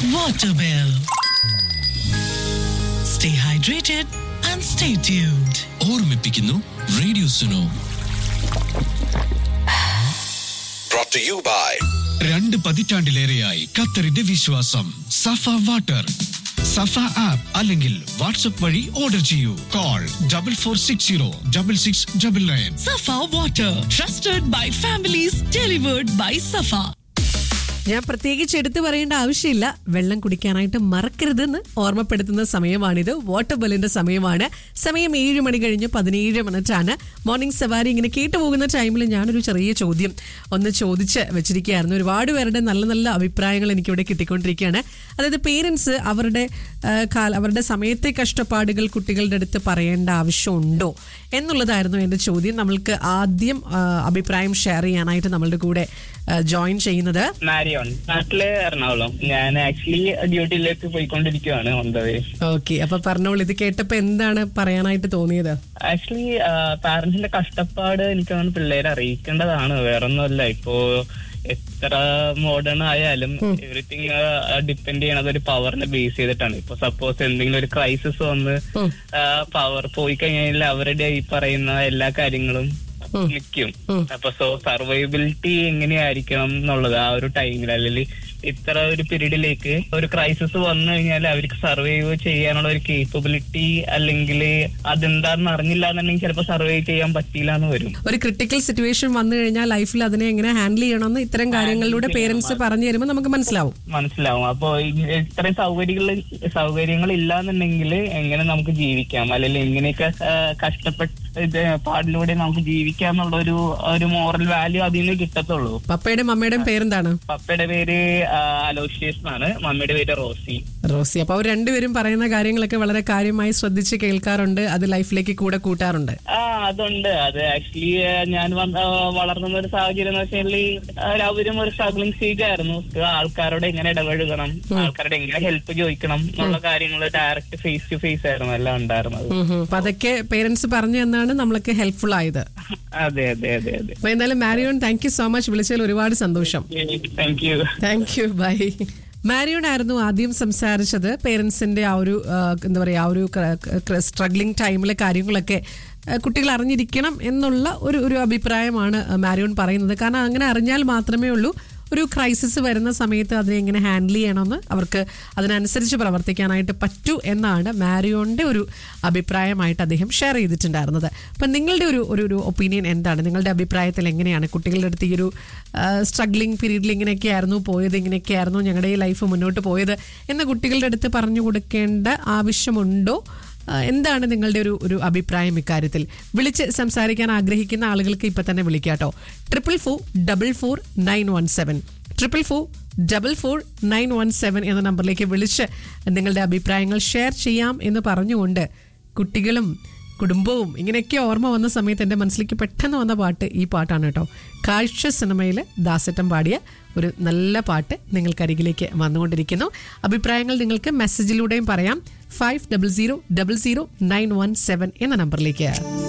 Waterwell. Stay hydrated and stay tuned. ഓർമ്മിപ്പിക്കുന്നു radio Suno brought to you by രണ്ട് പതിറ്റാണ്ടിലേറെയായി ഖത്തറിന്റെ വിശ്വാസം സഫ വാട്ടർ സഫ ആപ്പ് അല്ലെങ്കിൽ വാട്സ്ആപ്പ് വഴി ഓർഡർ ചെയ്യൂ call double four six zero double six double nine Safa Water, trusted by families, delivered by Safa. ഞാൻ പ്രത്യേകിച്ച് എടുത്തു പറയേണ്ട ആവശ്യമില്ല വെള്ളം കുടിക്കാനായിട്ട് മറക്കരുതെന്ന് ഓർമ്മപ്പെടുത്തുന്ന സമയമാണിത് വാട്ടർ ബെല്ലിന്റെ സമയമാണ് സമയം ഏഴ് മണി കഴിഞ്ഞ് പതിനേഴ് മിനിറ്റ് ആണ് മോർണിംഗ് സവാരി ഇങ്ങനെ കേട്ടു പോകുന്ന ടൈമിൽ ഞാനൊരു ചെറിയ ചോദ്യം ഒന്ന് ചോദിച്ച് വെച്ചിരിക്കുകയായിരുന്നു ഒരുപാട് പേരുടെ നല്ല നല്ല അഭിപ്രായങ്ങൾ എനിക്കിവിടെ കിട്ടിക്കൊണ്ടിരിക്കുകയാണ് അതായത് പേരൻസ് അവരുടെ ആ, കാല അവരുടെ സമയത്തെ കഷ്ടപ്പാടുകൾ കുട്ടികളുടെ അടുത്ത് പറയേണ്ട ആവശ്യമുണ്ടോ എന്നുള്ളതായിരുന്നു എൻ്റെ ചോദ്യം നമ്മൾക്ക് ആദ്യം ആ, അഭിപ്രായം ഷെയർ ചെയ്യാനായിട്ട് നമ്മളുടെ കൂടെ ജോയിൻ ചെയ്യുന്നത് മാരിയോൺ നാട്ടില് എറണാകുളം ഞാൻ ആക്ച്വലി ഡ്യൂട്ടിയിലേക്ക് പോയിക്കൊണ്ടിരിക്കുകയാണ് ഓൺ ദ വേ ഓക്കെ അപ്പൊ പറഞ്ഞോളൂ ഇത് കേട്ടപ്പോ എന്താണ് പറയാനായിട്ട് തോന്നിയത് ആക്ച്വലി പാരന്റ്സിന്റെ കഷ്ടപ്പാട് എനിക്ക് തോന്നുന്നു പിള്ളേരെ അറിയിക്കേണ്ടതാണ് വേറൊന്നുമല്ല ഇപ്പോ എത്ര മോഡേൺ ആയാലും എവറിത്തിങ് ഡിപ്പെൻഡ് ചെയ്യണത് ഒരു പവറിനെ ബേസ് ചെയ്തിട്ടാണ് ഇപ്പൊ സപ്പോസ് എന്തെങ്കിലും ഒരു ക്രൈസിസ് വന്ന് പവർ പോയി കഴിഞ്ഞാൽ അവരുടെ ഈ പറയുന്ന എല്ലാ കാര്യങ്ങളും നിൽക്കും അപ്പൊ സോ സർവൈബിലിറ്റി എങ്ങനെയായിരിക്കണം എന്നുള്ളത് ആ ഒരു ടൈമിൽ അല്ലെങ്കിൽ ഇത്ര ഒരു പീരീഡിലേക്ക് ഒരു ക്രൈസിസ് വന്നു കഴിഞ്ഞാൽ അവർക്ക് സർവൈവ് ചെയ്യാനുള്ള ഒരു കേപ്പബിലിറ്റി അല്ലെങ്കിൽ അതെന്താണെന്ന് അറിഞ്ഞില്ല എന്നുണ്ടെങ്കിൽ ചിലപ്പോൾ സർവൈവ് ചെയ്യാൻ പറ്റിയില്ല എന്ന് വരും ഒരു ക്രിട്ടിക്കൽ സിറ്റുവേഷൻ വന്നു കഴിഞ്ഞാൽ ലൈഫിൽ അതിനെ എങ്ങനെ ഹാൻഡിൽ ചെയ്യണമെന്ന് ഇത്തരം കാര്യങ്ങളിലൂടെ പേരൻസ് പറഞ്ഞു തരുമ്പോൾ നമുക്ക് മനസ്സിലാവും മനസ്സിലാവും അപ്പൊ ഈ ഇത്രയും സൗകര്യങ്ങൾ സൗകര്യങ്ങൾ ഇല്ലാന്നുണ്ടെങ്കിൽ എങ്ങനെ നമുക്ക് ജീവിക്കാം അല്ലെങ്കിൽ എങ്ങനെയൊക്കെ ആ, കഷ്ടപ്പെട്ട് ഇത് പാടിലൂടെ നമുക്ക് ജീവിക്കാം എന്നുള്ള ഒരു ഒരു മോറൽ വാല്യൂ അതിൽ നിന്ന് കിട്ടത്തുള്ളൂ പപ്പയുടെയും മമ്മയുടെയും പേരെന്താണ് പപ്പയുടെ പേര് അലോഷ്യസ് എന്നാണ് മമ്മിയുടെ പേര് റോസി റോസി അപ്പൊ അവർ രണ്ടുപേരും പറയുന്ന കാര്യങ്ങളൊക്കെ വളരെ കാര്യമായി ശ്രദ്ധിച്ച് കേൾക്കാറുണ്ട് അത് ലൈഫിലേക്ക് കൂടെ കൂട്ടാറുണ്ട് ആ അതുണ്ട് അത് ആക്ച്വലി ഞാൻ വന്ന- ആ, വളർന്ന ഒരു സാഹചര്യം എന്ന് വെച്ചാൽ അവരും ഒരു സ്ട്രഗ്ലിംഗ് സ്റ്റേജ് ആയിരുന്നു ആൾക്കാരോട് എങ്ങനെ ഇടപഴകണം ആൾക്കാരോട് എങ്ങനെ ഹെൽപ്പ് ചോദിക്കണം എന്നുള്ള കാര്യങ്ങൾ ഡയറക്റ്റ് ഫേസ് ടു ഫേസ് ആയിരുന്നു എല്ലാം ഉണ്ടായിരുന്നത് ഉം ഹും. അപ്പൊ അതൊക്കെ പേരൻസ് പറഞ്ഞു തന്നാണ് നമ്മൾക്ക് ഹെൽപ്ഫുൾ ആയത് അതെ അതെ അതെ അതെ അപ്പൊ എന്തായാലും Marion thank you so much വിളിച്ചതിൽ ഒരുപാട് സന്തോഷം thank you thank you bye Marion ആയിരുന്നു ആദ്യം സംസാരിച്ചത് പേരൻസിന്റെ ആ ഒരു ആ, എന്താ പറയുക ആ ഒരു സ്ട്രഗ്ലിംഗ് ടൈമിലെ കാര്യങ്ങളൊക്കെ ആ, കുട്ടികൾ അറിഞ്ഞിരിക്കണം എന്നുള്ള ഒരു ഒരു അഭിപ്രായമാണ് മാരിയോൺ പറയുന്നത് കാരണം അങ്ങനെ അറിഞ്ഞാൽ മാത്രമേ ഉള്ളൂ ഒരു ക്രൈസിസ് വരുന്ന സമയത്ത് അതിനെ എങ്ങനെ ഹാൻഡിൽ ചെയ്യണമെന്ന് അവർക്ക് അതിനനുസരിച്ച് പ്രവർത്തിക്കാനായിട്ട് പറ്റൂ എന്നാണ് മാരിയോണിന്റെ ഒരു അഭിപ്രായമായിട്ട് അദ്ദേഹം ഷെയർ ചെയ്തിട്ടുണ്ടായിരുന്നത് അപ്പം നിങ്ങളുടെ ഒരു ഒരു ഒരു ഒപ്പീനിയൻ എന്താണ് നിങ്ങളുടെ അഭിപ്രായത്തിൽ എങ്ങനെയാണ് കുട്ടികളുടെ അടുത്ത് ഈ ഒരു സ്ട്രഗ്ലിംഗ് പീരീഡിൽ ഇങ്ങനെയൊക്കെയായിരുന്നു പോയത് ഇങ്ങനെയൊക്കെയായിരുന്നു ഞങ്ങളുടെ ഈ ലൈഫ് മുന്നോട്ട് പോയത് എന്ന് കുട്ടികളുടെ അടുത്ത് പറഞ്ഞു കൊടുക്കേണ്ട ആവശ്യമുണ്ടോ ആ, എന്താണ് നിങ്ങളുടെ ഒരു ഒരു അഭിപ്രായം ഇക്കാര്യത്തിൽ വിളിച്ച് സംസാരിക്കാൻ ആഗ്രഹിക്കുന്ന ആളുകൾക്ക് ഇപ്പൊ തന്നെ വിളിക്കാട്ടോ triple four double four nine one seven triple four double four nine one seven എന്ന നമ്പറിലേക്ക് വിളിച്ച് നിങ്ങളുടെ അഭിപ്രായങ്ങൾ ഷെയർ ചെയ്യാം എന്ന് പറഞ്ഞുകൊണ്ട് കുട്ടികളും കുടുംബവും ഇങ്ങനെയൊക്കെ ഓർമ്മ വന്ന സമയത്ത് എൻ്റെ മനസ്സിലേക്ക് പെട്ടെന്ന് വന്ന പാട്ട് ഈ പാട്ടാണ് കേട്ടോ കാഴ്ച സിനിമയിൽ ദാസറ്റം പാടിയ ഒരു നല്ല പാട്ട് നിങ്ങൾക്കരികിലേക്ക് വന്നുകൊണ്ടിരിക്കുന്നു അഭിപ്രായങ്ങൾ നിങ്ങൾക്ക് മെസ്സേജിലൂടെയും പറയാം five double zero double zero nine one seven എന്ന നമ്പറിലേക്ക്